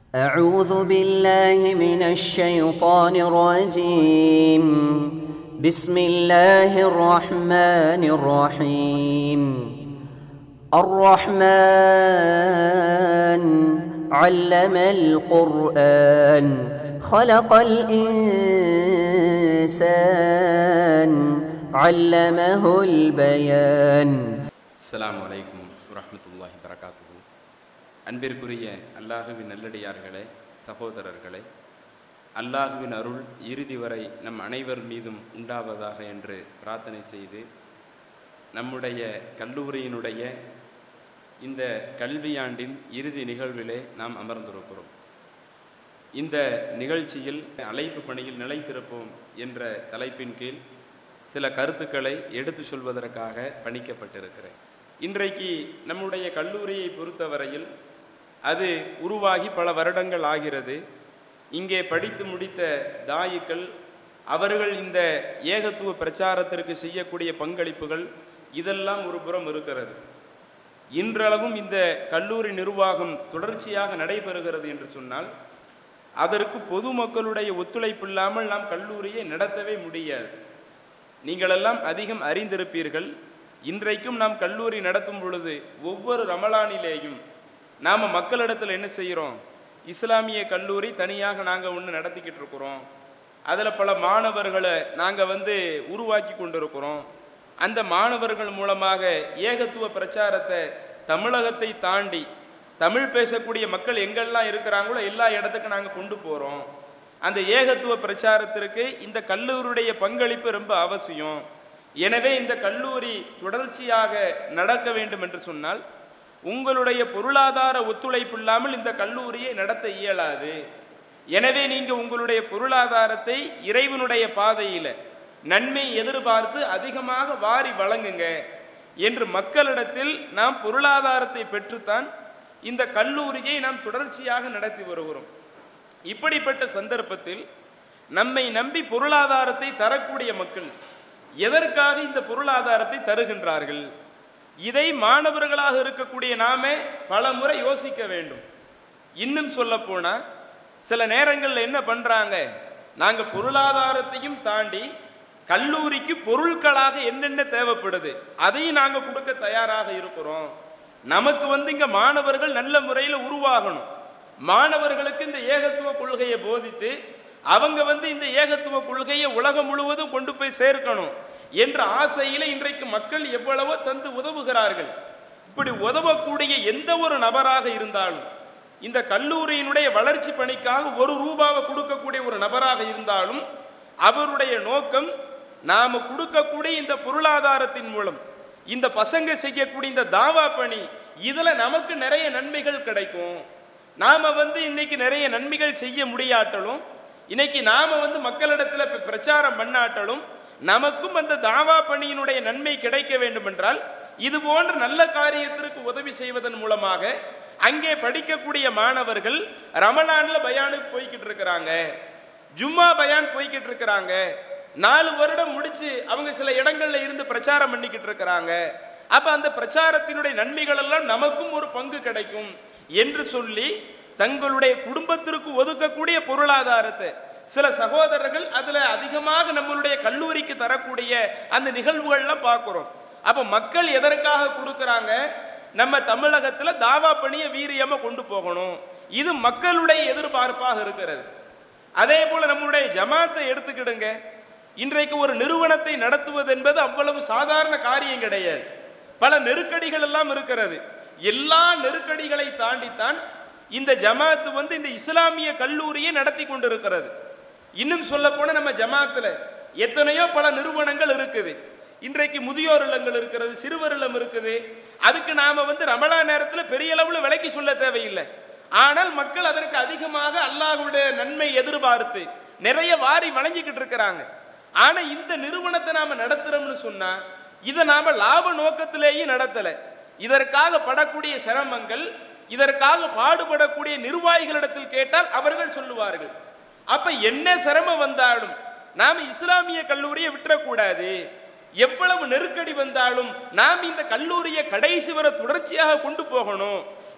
أعوذ بالله من الشيطان الرجيم بسم الله الرحمن الرحيم الرحمن علم القرآن خلق الإنسان علمه البيان அஸ்ஸலாமு அலைக்கும் வரஹ்மத்துல்லாஹி வரகாத்துஹு அன்பிற்குரிய அல்லாஹுவின் நல்லடியார்களே சகோதரர்களே அல்லாஹுவின் அருள் இறுதி வரை நம் அனைவர் மீதும் உண்டாவதாக என்று பிரார்த்தனை செய்து நம்முடைய கல்லூரியினுடைய இந்த கல்வியாண்டின் இறுதி நிகழ்விலே நாம் அமர்ந்திருக்கிறோம் இந்த நிகழ்ச்சியில் அழைப்பு பணியில் நிலைத்திருப்போம் என்ற தலைப்பின் கீழ் சில கருத்துக்களை எடுத்து சொல்வதற்காக பணிக்கப்பட்டிருக்கிறேன் இன்றைக்கு நம்முடைய கல்லூரியை பொறுத்தவரையில் அது உருவாகி பல வருடங்கள் ஆகிறது இங்கே படித்து முடித்த தாயிக்கள் அவர்கள் இந்த ஏகத்துவ பிரச்சாரத்திற்கு செய்யக்கூடிய பங்களிப்புகள் இதெல்லாம் ஒரு புறம் இருக்கிறது இன்றளவும் இந்த கல்லூரி நிர்வாகம் தொடர்ச்சியாக நடைபெறுகிறது என்று சொன்னால் அதற்கு பொதுமக்களுடைய ஒத்துழைப்பு இல்லாமல் நாம் கல்லூரியை நடத்தவே முடியாது நீங்களெல்லாம் அதிகம் அறிந்திருப்பீர்கள் இன்றைக்கும் நாம் கல்லூரி நடத்தும் பொழுது ஒவ்வொரு ரமலானிலேயும் நாம் மக்களிடத்தில் என்ன செய்கிறோம் இஸ்லாமிய கல்லூரி தனியாக நாங்கள் ஒன்று நடத்திக்கிட்டு இருக்கிறோம் அதில் பல மாணவர்களை நாங்கள் வந்து உருவாக்கி கொண்டிருக்கிறோம் அந்த மாணவர்கள் மூலமாக ஏகத்துவ பிரச்சாரத்தை தமிழகத்தை தாண்டி தமிழ் பேசக்கூடிய மக்கள் எங்கெல்லாம் இருக்கிறாங்களோ எல்லா இடத்துக்கும் நாங்கள் கொண்டு போகிறோம் அந்த ஏகத்துவ பிரச்சாரத்திற்கு இந்த கல்லூரியுடைய பங்களிப்பு ரொம்ப அவசியம் எனவே இந்த கல்லூரி தொடர்ச்சியாக நடக்க வேண்டும் என்று சொன்னால் உங்களுடைய பொருளாதார ஒத்துழைப்பு இல்லாமல் இந்த கல்லூரியை நடத்த இயலாது எனவே நீங்க உங்களுடைய பொருளாதாரத்தை இறைவனுடைய பாதையில நன்மை எதிர்பார்த்து அதிகமாக வாரி வழங்குங்க என்று மக்களிடத்தில் நாம் பொருளாதாரத்தை பெற்றுத்தான் இந்த கல்லூரியை நாம் தொடர்ச்சியாக நடத்தி வருகிறோம் இப்படிப்பட்ட சந்தர்ப்பத்தில் நம்மை நம்பி பொருளாதாரத்தை தரக்கூடிய மக்கள் எதற்காக இந்த பொருளாதாரத்தை தருகின்றார்கள் இதை மாணவர்களாக இருக்கக்கூடிய நாமே பல முறை யோசிக்க வேண்டும் இன்னும் சொல்ல போனா சில நேரங்களில் என்ன பண்றாங்க நாங்க பொருளாதாரத்தையும் தாண்டி கல்லூரிக்கு பொருட்களாக என்னென்ன தேவைப்படுது அதையும் நாங்க கொடுக்க தயாராக இருக்கிறோம் நமக்கு வந்து இங்க மாணவர்கள் நல்ல முறையில் உருவாகணும் மாணவர்களுக்கு இந்த ஏகத்துவ கொள்கையை போதித்து அவங்க வந்து இந்த ஏகத்துவ கொள்கையை உலகம் முழுவதும் கொண்டு போய் சேர்க்கணும் என்ற ஆசையில இன்றைக்கு மக்கள் எவ்வளவோ தந்து உதவுகிறார்கள் இப்படி உதவக்கூடிய எந்த ஒரு நபராக இருந்தாலும் இந்த கல்லூரியினுடைய வளர்ச்சி பணிக்காக ஒரு ரூபாவை கொடுக்கக்கூடிய ஒரு நபராக இருந்தாலும் அவருடைய நோக்கம் நாம கொடுக்கக்கூடிய இந்த பொருளாதாரத்தின் மூலம் இந்த பசங்க செய்யக்கூடிய இந்த தாவா பணி இதுல நமக்கு நிறைய நன்மைகள் கிடைக்கும் நாம வந்து இன்னைக்கு நிறைய நன்மைகள் செய்ய முடியாட்டலும் இன்னைக்கு நாம வந்து மக்களிடத்துல இப்ப பிரச்சாரம் பண்ணாட்டலும் நமக்கும் அந்த தாவா பணியினுடைய நன்மை கிடைக்க வேண்டும் என்றால் இது போன்ற நல்ல காரியத்திற்கு உதவி செய்வதன் மூலமாக அங்கே படிக்கக்கூடிய மாணவர்கள் ரமலான்ல பயானுக்கு போய்கிட்டு இருக்கிறாங்க ஜும்மா பயான் போய்கிட்டு இருக்கிறாங்க நாலு வருடம் முடிச்சு அவங்க சில இடங்கள்ல இருந்து பிரச்சாரம் பண்ணிக்கிட்டு இருக்கிறாங்க அப்ப அந்த பிரச்சாரத்தினுடைய நன்மைகள் எல்லாம் நமக்கும் ஒரு பங்கு கிடைக்கும் என்று சொல்லி தங்களுடைய குடும்பத்திற்கு ஒதுக்கக்கூடிய பொருளாதாரத்தை சில சகோதரர்கள் அதுல அதிகமாக நம்மளுடைய கல்லூரிக்கு தரக்கூடிய அந்த நிகழ்வுகள்லாம் பார்க்கிறோம் அப்ப மக்கள் எதற்காக கொடுக்கறாங்க நம்ம தமிழகத்துல தாவா பணியை வீரியமா கொண்டு போகணும் இது மக்களுடைய எதிர்பார்ப்பாக இருக்கிறது அதே போல நம்மளுடைய ஜமாத்தை எடுத்துக்கிடுங்க இன்றைக்கு ஒரு நிறுவனத்தை நடத்துவது என்பது அவ்வளவு சாதாரண காரியம் கிடையாது பல நெருக்கடிகள் எல்லாம் இருக்கிறது எல்லா நெருக்கடிகளை தாண்டித்தான் இந்த ஜமாத்து வந்து இந்த இஸ்லாமிய கல்லூரியை நடத்தி கொண்டிருக்கிறது இன்னும் சொல்ல போன நம்ம ஜமாத்துல எத்தனையோ பல நிறுவனங்கள் இருக்குது இன்றைக்கு முதியோர் இல்லங்கள் இருக்கிறது சிறுவர் இல்லம் இருக்குது அதுக்கு நாம வந்து ரமலா நேரத்துல பெரிய அளவுல விலைக்கு சொல்ல தேவையில்லை ஆனால் மக்கள் அதற்கு அதிகமாக அல்லாஹ்வுடைய நன்மை எதிர்பார்த்து நிறைய வாரி வழங்கிக்கிட்டு இருக்கிறாங்க ஆனா இந்த நிறுவனத்தை நாம நடத்துறோம்னு சொன்னா இதை நாம லாப நோக்கத்திலேயே நடத்தல இதற்காக படக்கூடிய சிரமங்கள் இதற்காக பாடுபடக்கூடிய நிர்வாகிகளிடத்தில் கேட்டால் அவர்கள் சொல்லுவார்கள் அப்ப என்ன சிரமம் வந்தாலும் நாம இஸ்லாமிய கல்லூரியை விட்டுறக்கூடாது எவ்வளவு நெருக்கடி வந்தாலும் நாம் இந்த கல்லூரியை கடைசி வரை தொடர்ச்சியாக கொண்டு போகணும்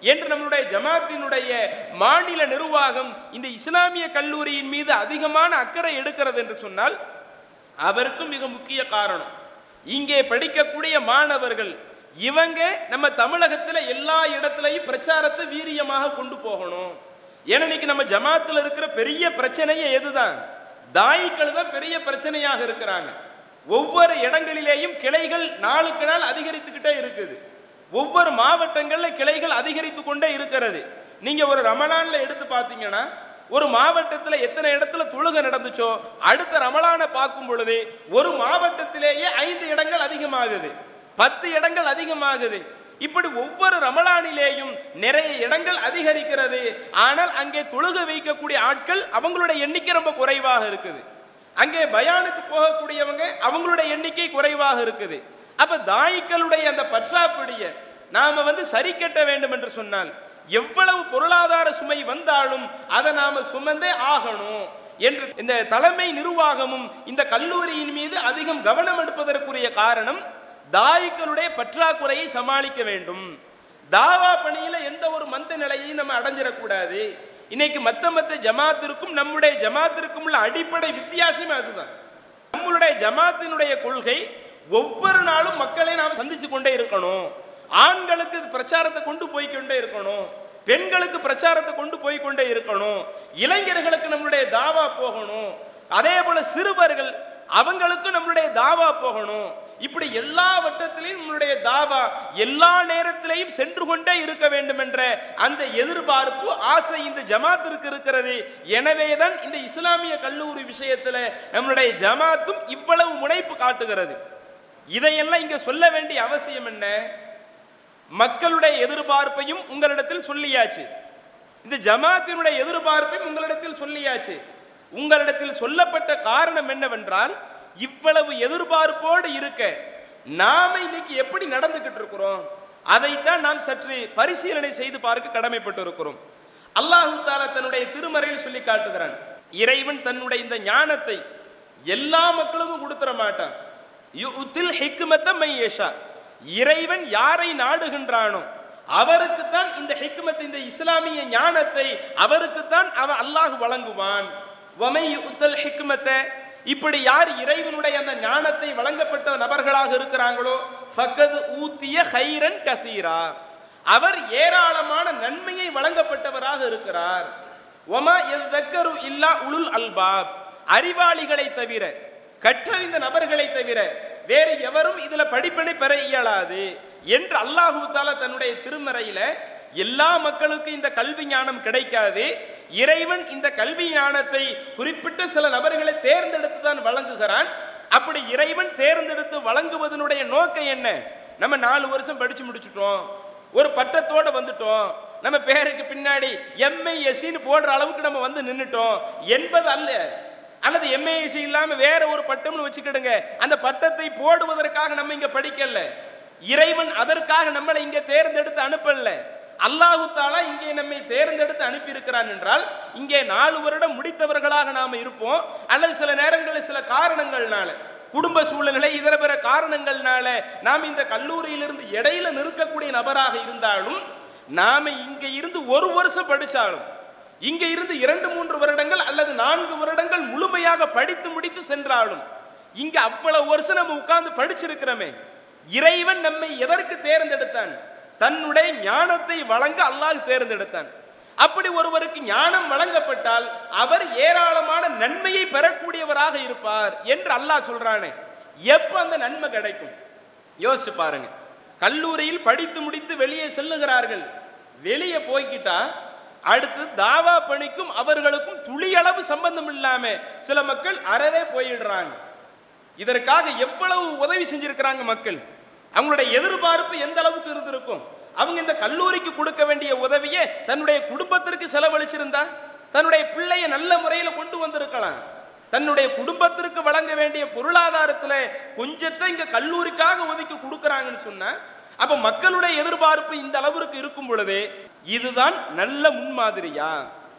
என்று நம்மளுடைய ஜமாத்தினுடைய மாநில நிர்வாகம் இந்த இஸ்லாமிய கல்லூரியின் மீது அதிகமான அக்கறை எடுக்கிறது என்று சொன்னால் அவருக்கும் மிக முக்கிய காரணம் இங்கே படிக்கக்கூடிய மாணவர்கள் இவங்க நம்ம தமிழகத்தில் எல்லா இடத்துலையும் பிரச்சாரத்தை வீரியமாக கொண்டு போகணும் ஏன்னா இன்னைக்கு நம்ம ஜமாத்தில் இருக்கிற பெரிய பிரச்சனையே எதுதான் தாயிக்கள் தான் பெரிய பிரச்சனையாக இருக்கிறாங்க ஒவ்வொரு இடங்களிலேயும் கிளைகள் நாளுக்கு நாள் அதிகரித்துக்கிட்டே இருக்குது ஒவ்வொரு மாவட்டங்கள்ல கிளைகள் அதிகரித்து கொண்டே இருக்கிறது நீங்க ஒரு ரமலான்ல எடுத்து பார்த்தீங்கன்னா ஒரு மாவட்டத்துல எத்தனை இடத்துல தொழுகை நடந்துச்சோ அடுத்த ரமலானை பார்க்கும் பொழுது ஒரு மாவட்டத்திலேயே ஐந்து இடங்கள் அதிகமாகுது பத்து இடங்கள் அதிகமாகுது இப்படி ஒவ்வொரு ரமலானிலேயும் நிறைய இடங்கள் அதிகரிக்கிறது ஆனால் அங்கே தொழுகை வைக்கக்கூடிய ஆட்கள் அவங்களுடைய எண்ணிக்கை ரொம்ப குறைவாக இருக்குது அங்கே பயானுக்கு போகக்கூடியவங்க அவங்களுடைய எண்ணிக்கை குறைவாக இருக்குது அப்ப தாயிக்களுடைய அந்த பற்றாப்பிடிய நாம வந்து சரி கட்ட வேண்டும் என்று சொன்னால் எவ்வளவு பொருளாதார சுமை வந்தாலும் அதை நாம சுமந்தே ஆகணும் என்று இந்த தலைமை நிர்வாகமும் இந்த கல்லூரியின் மீது அதிகம் கவனம் எடுப்பதற்குரிய காரணம் தாயிக்களுடைய பற்றாக்குறையை சமாளிக்க வேண்டும் தாவா பணியில எந்த ஒரு மந்த நிலையையும் நம்ம அடைஞ்சிடக்கூடாது இன்னைக்கு மத்த மத்த ஜமாத்திற்கும் நம்முடைய ஜமாத்திற்கும் உள்ள அடிப்படை வித்தியாசமே அதுதான் நம்மளுடைய ஜமாத்தினுடைய கொள்கை ஒவ்வொரு நாளும் மக்களை நாம் சந்திச்சு கொண்டே இருக்கணும் ஆண்களுக்கு பிரச்சாரத்தை கொண்டு போய் கொண்டே இருக்கணும் பெண்களுக்கு பிரச்சாரத்தை கொண்டு போய் கொண்டே இருக்கணும் இளைஞர்களுக்கு நம்மளுடைய தாவா போகணும் அதே போல சிறுவர்கள் அவங்களுக்கு நம்மளுடைய தாவா போகணும் இப்படி எல்லா வட்டத்திலையும் நம்மளுடைய தாவா எல்லா நேரத்திலையும் சென்று கொண்டே இருக்க வேண்டும் என்ற அந்த எதிர்பார்ப்பு ஆசை இந்த ஜமாத்திற்கு இருக்கிறது எனவேதான் இந்த இஸ்லாமிய கல்லூரி விஷயத்துல நம்மளுடைய ஜமாத்தும் இவ்வளவு முனைப்பு காட்டுகிறது இதையெல்லாம் இங்க சொல்ல வேண்டிய அவசியம் என்ன மக்களுடைய எதிர்பார்ப்பையும் உங்களிடத்தில் சொல்லியாச்சு இந்த ஜமாத்தினுடைய எதிர்பார்ப்பையும் உங்களிடத்தில் சொல்லியாச்சு உங்களிடத்தில் சொல்லப்பட்ட காரணம் என்னவென்றால் இவ்வளவு எதிர்பார்ப்போடு இருக்க நாம இன்னைக்கு எப்படி நடந்துகிட்டு இருக்கிறோம் அதைத்தான் நாம் சற்று பரிசீலனை செய்து பார்க்க கடமைப்பட்டு இருக்கிறோம் அல்லாஹு தாலா தன்னுடைய திருமறையில் சொல்லி காட்டுகிறான் இறைவன் தன்னுடைய இந்த ஞானத்தை எல்லா மக்களுக்கும் கொடுத்துட மாட்டான் யுத்தில் ஹிக்மத்த மையேஷா இறைவன் யாரை நாடுகின்றானோ அவருக்குத்தான் இந்த ஹிக்மத் இந்த இஸ்லாமிய ஞானத்தை அவருக்குத்தான் அவன் அல்லாஹ் வழங்குவான் வமை உத்தல் ஹிக்மத்தை இப்படி யார் இறைவனுடைய அந்த ஞானத்தை வழங்கப்பட்ட நபர்களாக இருக்கிறாங்களோ ஃபக்கது ஊத்திய ஹைரன் கசீரா அவர் ஏராளமான நன்மையை வழங்கப்பட்டவராக இருக்கிறார் ஒமா எஸ்தக்கரு இல்லா உளுல் அல்பாப் அறிவாளிகளை தவிர கற்றறிந்த நபர்களை தவிர வேறு எவரும் இதுல படிப்பினை பெற இயலாது என்று அல்லாஹூ தாலா தன்னுடைய திருமறையில எல்லா மக்களுக்கும் இந்த கல்வி ஞானம் கிடைக்காது இறைவன் இந்த கல்வி ஞானத்தை குறிப்பிட்ட சில நபர்களை தேர்ந்தெடுத்து தான் வழங்குகிறான் அப்படி இறைவன் தேர்ந்தெடுத்து வழங்குவதனுடைய நோக்கம் என்ன நம்ம நாலு வருஷம் படிச்சு முடிச்சுட்டோம் ஒரு பட்டத்தோட வந்துட்டோம் நம்ம பேருக்கு பின்னாடி எம்ஐ எஸ்சின்னு போடுற அளவுக்கு நம்ம வந்து நின்னுட்டோம் என்பது அல்ல அல்லது எம்ஏசி இல்லாம வேற ஒரு பட்டம்னு வச்சுக்கிடுங்க அந்த பட்டத்தை போடுவதற்காக நம்ம இங்க படிக்கல இறைவன் அதற்காக நம்மளை இங்க தேர்ந்தெடுத்து அனுப்பல அல்லாஹு தாலா இங்கே நம்மை தேர்ந்தெடுத்து அனுப்பி இருக்கிறான் என்றால் இங்கே நாலு வருடம் முடித்தவர்களாக நாம இருப்போம் அல்லது சில நேரங்களில் சில காரணங்கள்னால குடும்ப சூழ்நிலை இதர பிற காரணங்கள்னால நாம் இந்த கல்லூரியிலிருந்து இடையில நிற்கக்கூடிய நபராக இருந்தாலும் நாம இங்க இருந்து ஒரு வருஷம் படிச்சாலும் இங்க இருந்து இரண்டு மூன்று வருடங்கள் அல்லது நான்கு வருடங்கள் முழுமையாக படித்து முடித்து சென்றாலும் இங்க அவ்வளவு வருஷம் நம்ம உட்கார்ந்து படிச்சிருக்கிறோமே இறைவன் நம்மை எதற்கு தேர்ந்தெடுத்தான் தன்னுடைய ஞானத்தை வழங்க அல்லாஹ் தேர்ந்தெடுத்தான் அப்படி ஒருவருக்கு ஞானம் வழங்கப்பட்டால் அவர் ஏராளமான நன்மையை பெறக்கூடியவராக இருப்பார் என்று அல்லாஹ் சொல்றானே எப்ப அந்த நன்மை கிடைக்கும் யோசிச்சு பாருங்க கல்லூரியில் படித்து முடித்து வெளியே செல்லுகிறார்கள் வெளியே போய்கிட்டா அடுத்து தாவா பணிக்கும் அவர்களுக்கும் துளியளவு சம்பந்தம் இல்லாம சில மக்கள் அறவே போயிடுறாங்க இதற்காக எவ்வளவு உதவி செஞ்சிருக்கிறாங்க மக்கள் அவங்களுடைய எதிர்பார்ப்பு எந்த அளவுக்கு இருந்திருக்கும் அவங்க இந்த கல்லூரிக்கு கொடுக்க வேண்டிய உதவியை தன்னுடைய குடும்பத்திற்கு செலவழிச்சிருந்தா தன்னுடைய பிள்ளைய நல்ல முறையில கொண்டு வந்திருக்கலாம் தன்னுடைய குடும்பத்திற்கு வழங்க வேண்டிய பொருளாதாரத்துல கொஞ்சத்தை இங்க கல்லூரிக்காக ஒதுக்கி கொடுக்கறாங்கன்னு சொன்னா அப்ப மக்களுடைய எதிர்பார்ப்பு இந்த அளவிற்கு இருக்கும் பொழுது இதுதான் நல்ல முன்மாதிரியா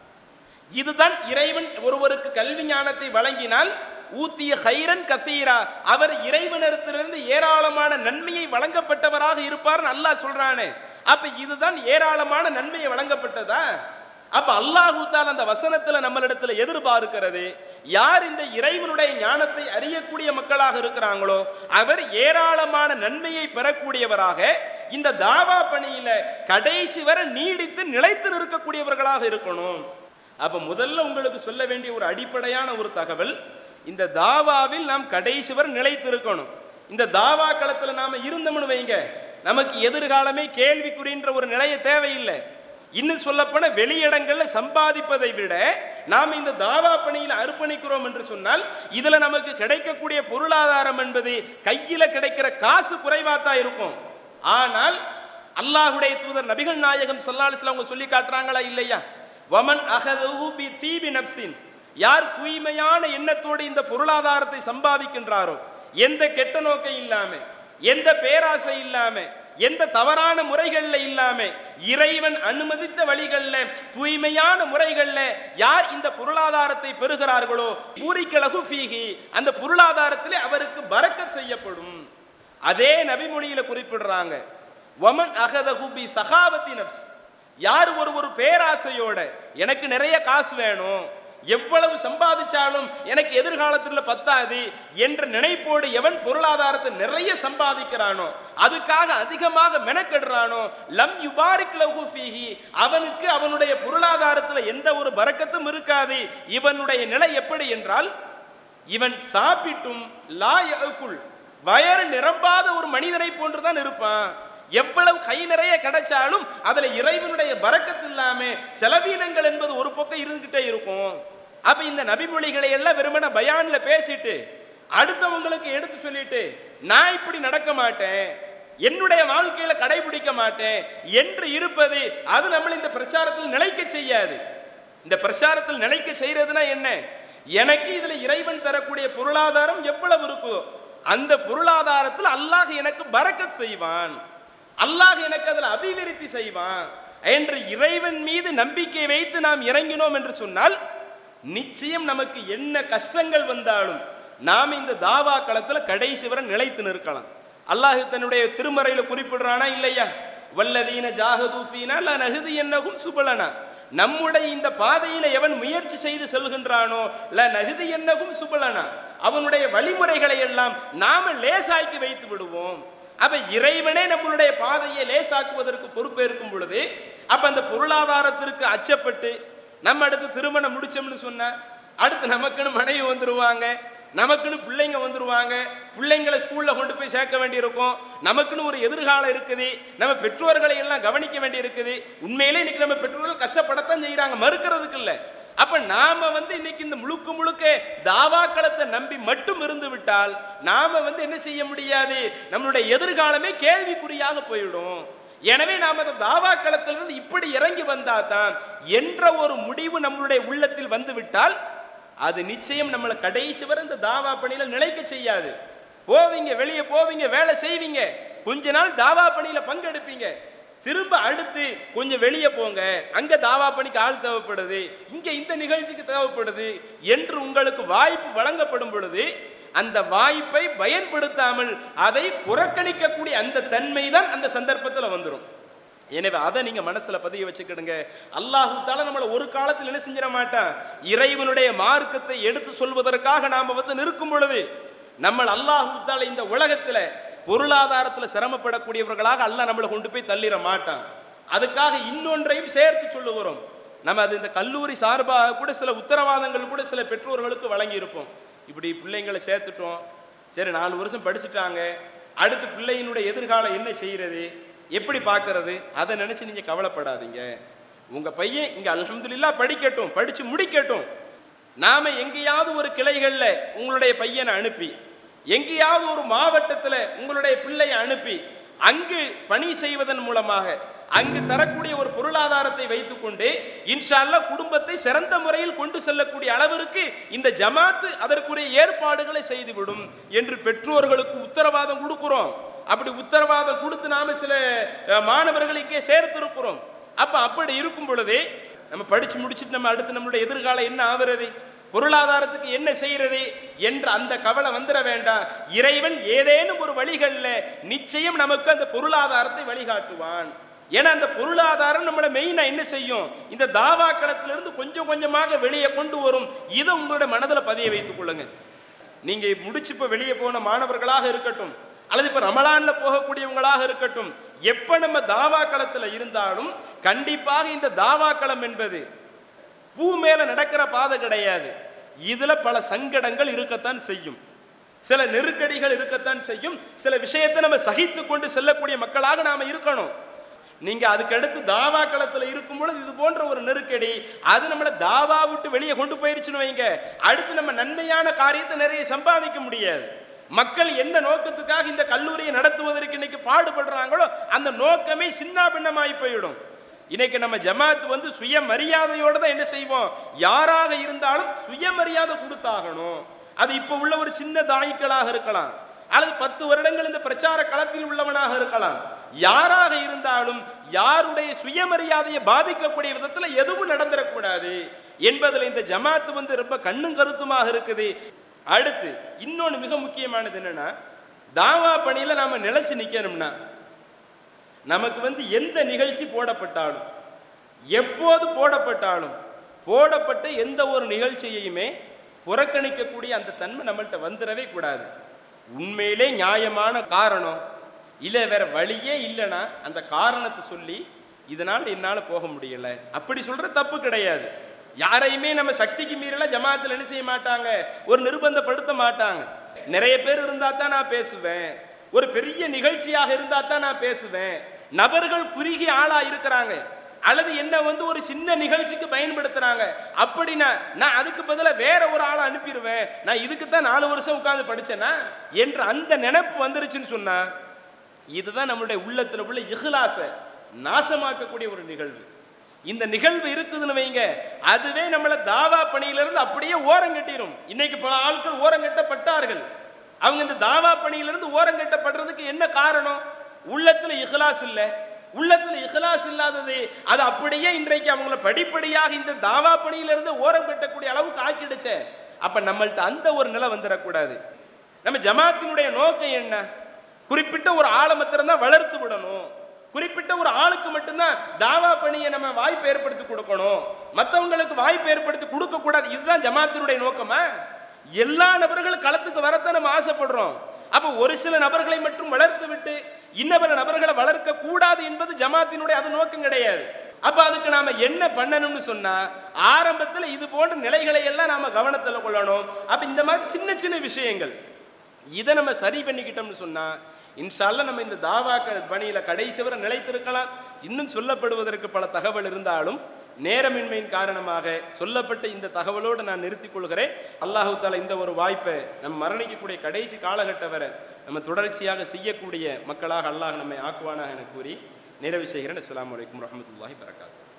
இதுதான் இறைவன் ஒருவருக்கு கல்வி ஞானத்தை வழங்கினால் ஊத்திய ஹைரன் கசீரா அவர் இறைவனிடத்திலிருந்து ஏராளமான நன்மையை வழங்கப்பட்டவராக இருப்பார் அல்லாஹ் சொல்றானே அப்ப இதுதான் ஏராளமான நன்மையை வழங்கப்பட்டதா அப்ப அல்லாஹு தான் அந்த வசனத்துல நம்மளிடத்துல எதிர்பார்க்கிறது யார் இந்த இறைவனுடைய ஞானத்தை அறியக்கூடிய மக்களாக இருக்கிறாங்களோ அவர் ஏராளமான நன்மையை பெறக்கூடியவராக இந்த தாவா பணியில கடைசி வரை நீடித்து நிலைத்து நிற்கக்கூடியவர்களாக இருக்கணும் அப்ப முதல்ல உங்களுக்கு சொல்ல வேண்டிய ஒரு அடிப்படையான ஒரு தகவல் இந்த தாவாவில் நாம் கடைசி வரை நிலைத்து இருக்கணும் இந்த தாவா களத்துல நாம இருந்தோம்னு வைங்க நமக்கு எதிர்காலமே கேள்விக்குறின்ற ஒரு நிலைய தேவையில்லை இன்னும் சொல்லப்போன வெளியிடங்கள்ல சம்பாதிப்பதை விட நாம் இந்த தாவா பணியில் அர்ப்பணிக்கிறோம் என்று சொன்னால் இதுல நமக்கு கிடைக்கக்கூடிய பொருளாதாரம் என்பது கையில கிடைக்கிற காசு குறைவாத்தான் இருக்கும் ஆனால் அல்லாஹுடைய தூதர் நபிகள் நாயகம் சல்லாலிஸ்ல அவங்க சொல்லி காட்டுறாங்களா இல்லையா வமன் அகதஹு பி தீபி நப்சின் யார் தூய்மையான எண்ணத்தோடு இந்த பொருளாதாரத்தை சம்பாதிக்கின்றாரோ எந்த கெட்ட நோக்கம் இல்லாம எந்த பேராசை இல்லாம எந்த தவறான முறைகள்ல இல்லாம இறைவன் அனுமதித்த வழிகள்ல தூய்மையான முறைகள்ல யார் இந்த பொருளாதாரத்தை பெறுகிறார்களோ பூரிக்கலகு ஃபீஹி அந்த பொருளாதாரத்திலே அவருக்கு பறக்கத் செய்யப்படும் அதே நபிமொழியில குறிப்பிடுறாங்க வமன் அகதஹு பி சகாவத்தி நப்ஸ் யார் ஒரு ஒரு பேராசையோட எனக்கு நிறைய காசு வேணும் எவ்வளவு சம்பாதிச்சாலும் எனக்கு எதிர்காலத்தில் பத்தாது என்ற நினைப்போடு எவன் பொருளாதாரத்தை நிறைய சம்பாதிக்கிறானோ அதுக்காக அதிகமாக மெனக்கெடுறானோ லம் யுபாரிக் லஹு ஃபீஹி அவனுக்கு அவனுடைய பொருளாதாரத்தில் எந்த ஒரு பறக்கத்தும் இருக்காது இவனுடைய நிலை எப்படி என்றால் இவன் சாப்பிட்டும் லா யஅகுல் வயறு நிரம்பாத ஒரு மனிதனை போன்றுதான் இருப்பான் எவ்வளவு கை நிறைய கிடைச்சாலும் அதுல இறைவனுடைய பறக்கத்து இல்லாம செலவீனங்கள் என்பது ஒரு பக்கம் இருந்துகிட்டே இருக்கும் அப்ப இந்த நபிமொழிகளை எல்லாம் வெறுமன பயான்ல பேசிட்டு அடுத்தவங்களுக்கு எடுத்து சொல்லிட்டு நான் இப்படி நடக்க மாட்டேன் என்னுடைய வாழ்க்கையில கடைபிடிக்க மாட்டேன் என்று இருப்பது அது நம்மளை இந்த பிரச்சாரத்தில் நிலைக்க செய்யாது இந்த பிரச்சாரத்தில் நிலைக்க செய்யறதுனா என்ன எனக்கு இதுல இறைவன் தரக்கூடிய பொருளாதாரம் எவ்வளவு இருக்குதோ அந்த பொருளாதாரத்தில் அல்லாஹ் எனக்கு பறக்கத் செய்வான் அல்லாஹ் எனக்கு அதில் அபிவிருத்தி செய்வான் என்று இறைவன் மீது நம்பிக்கை வைத்து நாம் இறங்கினோம் என்று சொன்னால் நிச்சயம் நமக்கு என்ன கஷ்டங்கள் வந்தாலும் நாம் இந்த தாவா களத்தில் கடைசி வரை நிலைத்து நிற்கலாம் அல்லாஹ் தன்னுடைய திருமறையில குறிப்பிடுறானா இல்லையா வல்லதீன ஜாகது ஃபீனா ல நகுதி என்னகும் சுபலனா நம்முடைய இந்த பாதையில எவன் முயற்சி செய்து செல்கின்றானோ ல நகுதி என்னகும் சுபலனா அவனுடைய வழிமுறைகளை எல்லாம் நாம லேசாக்கி வைத்து விடுவோம் அப்ப இறைவனே நம்மளுடைய பாதையை லேசாக்குவதற்கு பொறுப்பேற்கும் பொழுது அப்ப அந்த பொருளாதாரத்திற்கு அச்சப்பட்டு நம்ம அடுத்து திருமணம் முடிச்சோம்னு சொன்னா அடுத்து நமக்குன்னு மனைவி வந்துருவாங்க நமக்குன்னு பிள்ளைங்க வந்துருவாங்க பிள்ளைங்களை ஸ்கூல்ல கொண்டு போய் சேர்க்க வேண்டியிருக்கும் நமக்குன்னு ஒரு எதிர்காலம் இருக்குது நம்ம பெற்றோர்களை எல்லாம் கவனிக்க வேண்டி இருக்குது உண்மையிலே இன்னைக்கு நம்ம பெற்றோர்கள் கஷ்டப்படத்தான் செய்யறாங்க மறுக்கிறதுக்கு இல்லை அப்ப நாம வந்து இன்னைக்கு இந்த முழுக்க முழுக்க தாவாக்களத்தை நம்பி மட்டும் இருந்து விட்டால் நாம வந்து என்ன செய்ய முடியாது நம்மளுடைய எதிர்காலமே கேள்விக்குறியாக போயிடும் எனவே நாம் அந்த தாவாக்களத்திலிருந்து இப்படி இறங்கி வந்தா தான் என்ற ஒரு முடிவு நம்மளுடைய உள்ளத்தில் வந்து விட்டால் அது நிச்சயம் நம்மளை கடைசி வரை இந்த தாவா பணியில நிலைக்க செய்யாது போவீங்க வெளியே போவீங்க வேலை செய்வீங்க கொஞ்ச நாள் தாவா பணியில பங்கெடுப்பீங்க திரும்ப அடுத்து கொஞ்சம் வெளியே போங்க அங்க தாவா பணிக்கு ஆள் தேவைப்படுது இங்க இந்த நிகழ்ச்சிக்கு தேவைப்படுது என்று உங்களுக்கு வாய்ப்பு வழங்கப்படும் பொழுது அந்த வாய்ப்பை பயன்படுத்தாமல் அதை புறக்கணிக்கக்கூடிய அந்த தன்மை தான் அந்த சந்தர்ப்பத்தில் வந்துடும் எனவே அதை நீங்க மனசுல பதிய வச்சுக்கிடுங்க அல்லாஹு தால நம்மளை ஒரு காலத்தில் என்ன செஞ்சிட மாட்டான் இறைவனுடைய மார்க்கத்தை எடுத்து சொல்வதற்காக நாம வந்து நிற்கும் பொழுது நம்ம அல்லாஹு தால இந்த உலகத்துல பொருளாதாரத்துல சிரமப்படக்கூடியவர்களாக அல்லாஹ் நம்மளை கொண்டு போய் தள்ளிட மாட்டான் அதுக்காக இன்னொன்றையும் சேர்த்து சொல்லுகிறோம் நம்ம அது இந்த கல்லூரி சார்பாக கூட சில உத்தரவாதங்கள் கூட சில பெற்றோர்களுக்கு வழங்கி இருப்போம் இப்படி பிள்ளைங்களை சேர்த்துட்டோம் சரி நாலு வருஷம் படிச்சுட்டாங்க அடுத்து பிள்ளையினுடைய எதிர்காலம் என்ன செய்யறது எப்படி பார்க்கறது அதை நினைச்சு நீங்க கவலைப்படாதீங்க உங்க பையன் இங்க அல்ஹம்துலில்லாஹ் படிக்கட்டும் படிச்சு முடிக்கட்டும் நாம எங்கேயாவது ஒரு கிளைகள்ல உங்களுடைய பையனை அனுப்பி எங்கேயாவது ஒரு மாவட்டத்துல உங்களுடைய பிள்ளையை அனுப்பி அங்கு பணி செய்வதன் மூலமாக அங்கு தரக்கூடிய ஒரு பொருளாதாரத்தை வைத்துக்கொண்டு இன்ஷா அல்லாஹ் குடும்பத்தை சிறந்த முறையில் கொண்டு செல்லக்கூடிய அளவிற்கு இந்த ஜமாத்து அதற்குரிய ஏற்பாடுகளை செய்துவிடும் என்று பெற்றோர்களுக்கு உத்தரவாதம் கொடுக்கிறோம் அப்படி உத்தரவாதம் கொடுத்து நாம சில அஹ், மாணவர்களை இங்கே சேர்த்திருக்கிறோம் அப்ப அப்படி இருக்கும் பொழுது நம்ம படிச்சு முடிச்சுட்டு நம்ம அடுத்து நம்மளுடைய எதிர்காலம் என்ன ஆகிறது பொருளாதாரத்துக்கு என்ன செய்யறது என்ற அந்த கவலை வந்துட வேண்டாம் இறைவன் ஏதேனும் ஒரு வழிகளில் நிச்சயம் நமக்கு அந்த பொருளாதாரத்தை வழிகாட்டுவான் ஏன்னா அந்த பொருளாதாரம் நம்மளை மெயினா என்ன செய்யும் இந்த தாவா களத்திலிருந்து கொஞ்சம் கொஞ்சமாக வெளியே கொண்டு வரும் இதை உங்களோட மனதில் பதிய வைத்துக் கொள்ளுங்க நீங்க முடிச்சு இப்ப வெளியே போன மாணவர்களாக இருக்கட்டும் அல்லது இப்ப ரமலான்ல போகக்கூடியவங்களாக இருக்கட்டும் எப்ப நம்ம தாவா களத்துல இருந்தாலும் கண்டிப்பாக இந்த தாவா களம் என்பது பூ மேல நடக்கிற பாதை கிடையாது இதுல பல சங்கடங்கள் இருக்கத்தான் செய்யும் சில நெருக்கடிகள் இருக்கத்தான் செய்யும் சில விஷயத்தை நம்ம சகித்து கொண்டு செல்லக்கூடிய மக்களாக நாம இருக்கணும் நீங்க அதுக்கு அடுத்து தாவா களத்துல இருக்கும் பொழுது இது போன்ற ஒரு நெருக்கடி அது நம்மளை தாவா விட்டு வெளியே கொண்டு போயிருச்சுன்னு வைங்க அடுத்து நம்ம நன்மையான காரியத்தை நிறைய சம்பாதிக்க முடியாது மக்கள் என்ன நோக்கத்துக்காக இந்த கல்லூரியை நடத்துவதற்கு இன்னைக்கு பாடுபடுறாங்களோ அந்த நோக்கமே சின்ன பின்னமாய் போயிடும் இன்னைக்கு நம்ம ஜமாத் வந்து சுயமரியாதையோட தான் என்ன செய்வோம் யாராக இருந்தாலும் சுயமரியாதை கொடுத்தாகணும் அது இப்ப உள்ள ஒரு சின்ன தாய்க்களாக இருக்கலாம் அல்லது பத்து வருடங்கள் இந்த பிரச்சார களத்தில் உள்ளவனாக இருக்கலாம் யாராக இருந்தாலும் யாருடைய சுயமரியாதையை பாதிக்கக்கூடிய விதத்துல எதுவும் நடந்துடக்கூடாது என்பதுல இந்த ஜமாத் வந்து ரொம்ப கண்ணும் கருத்துமாக இருக்குது அடுத்து இன்னொன்னு மிக முக்கியமானது என்னன்னா தாவா பணியில நாம நிலைச்சு நிக்கணும்னா நமக்கு வந்து எந்த நிகழ்ச்சி போடப்பட்டாலும் எப்போது போடப்பட்டாலும் போடப்பட்ட எந்த ஒரு நிகழ்ச்சியையுமே புறக்கணிக்கக்கூடிய அந்த தன்மை நம்மள்ட்ட வந்துடவே கூடாது உண்மையிலே நியாயமான காரணம் இல்லை வேற வழியே இல்லைன்னா அந்த காரணத்தை சொல்லி இதனால் என்னால் போக முடியல அப்படி சொல்ற தப்பு கிடையாது யாரையுமே நம்ம சக்திக்கு மீறலாம் ஜமாத்தில் என்ன செய்ய மாட்டாங்க ஒரு நிர்பந்தப்படுத்த மாட்டாங்க நிறைய பேர் இருந்தா தான் நான் பேசுவேன் ஒரு பெரிய நிகழ்ச்சியாக இருந்தா தான் நான் பேசுவேன் நபர்கள் குறுகிய ஆளா இருக்கிறாங்க அல்லது என்ன வந்து ஒரு சின்ன நிகழ்ச்சிக்கு பயன்படுத்துறாங்க அப்படின்னா நான் அதுக்கு பதிலா வேற ஒரு ஆளை அனுப்பிடுவேன் நான் இதுக்கு தான் நாலு வருஷம் உட்கார்ந்து படிச்சேனா என்ற அந்த நினைப்பு வந்துருச்சுன்னு சொன்னா இதுதான் நம்மளுடைய உள்ளத்துல உள்ள இஹ்லாச நாசமாக்கக்கூடிய ஒரு நிகழ்வு இந்த நிகழ்வு இருக்குதுன்னு வைங்க அதுவே நம்மள தாவா பணியிலிருந்து அப்படியே ஓரங்கட்டிரும் இன்னைக்கு பல ஆட்கள் ஓரங்கட்டப்பட்டார்கள் அவங்க இந்த தாவா பணியிலிருந்து ஓரங்கட்டப்படுறதுக்கு என்ன காரணம் உள்ளத்துல இஹ்லாஸ் இல்லை உள்ளத்துல இஹ்லாஸ் இல்லாதது அது அப்படியே இன்றைக்கு அவங்கள படிப்படியாக இந்த தாவா பணியிலிருந்து ஓரம் கட்டக்கூடிய அளவுக்கு ஆக்கிடுச்சே அப்ப நம்மள்ட்ட அந்த ஒரு நிலை வந்துடக்கூடாது நம்ம ஜமாத்தினுடைய நோக்கம் என்ன குறிப்பிட்ட ஒரு ஆளை மாத்திரம்தான் வளர்த்து விடணும் குறிப்பிட்ட ஒரு ஆளுக்கு மட்டும்தான் தாவா பணியை நம்ம வாய்ப்பு ஏற்படுத்தி கொடுக்கணும் மற்றவங்களுக்கு வாய்ப்பு ஏற்படுத்தி கொடுக்க கூடாது இதுதான் ஜமாத்தினுடைய நோக்கமா எல்லா நபர்களும் களத்துக்கு வரத்தான் நம்ம ஆசைப்படுறோம் அப்ப ஒரு சில நபர்களை மட்டும் வளர்த்து விட்டு இன்னொரு நபர்களை வளர்க்க கூடாது என்பது ஜமாத்தினுடைய அது நோக்கம் கிடையாது அப்ப அதுக்கு நாம என்ன பண்ணணும்னு சொன்னா ஆரம்பத்துல இது போன்ற நிலைகளை எல்லாம் நாம கவனத்துல கொள்ளணும் அப்ப இந்த மாதிரி சின்ன சின்ன விஷயங்கள் இதை நம்ம சரி பண்ணிக்கிட்டோம்னு சொன்னா இன்ஷால்ல நம்ம இந்த தாவாக்க பணியில கடைசி வரை நிலைத்திருக்கலாம் இன்னும் சொல்லப்படுவதற்கு பல தகவல் இருந்தாலும் நேரமின்மையின் காரணமாக சொல்லப்பட்ட இந்த தகவலோடு நான் நிறுத்திக் கொள்கிறேன் அல்லாஹு தாலா இந்த ஒரு வாய்ப்பை நம்ம மரணிக்கக்கூடிய கடைசி காலகட்டம் வரை நம்ம தொடர்ச்சியாக செய்யக்கூடிய மக்களாக அல்லாஹ் நம்மை ஆக்குவானாக என கூறி நிறைவு செய்கிறேன் அஸ்ஸலாமு அலைக்கும் வரஹ்மத்துல்லாஹி வரகாத்து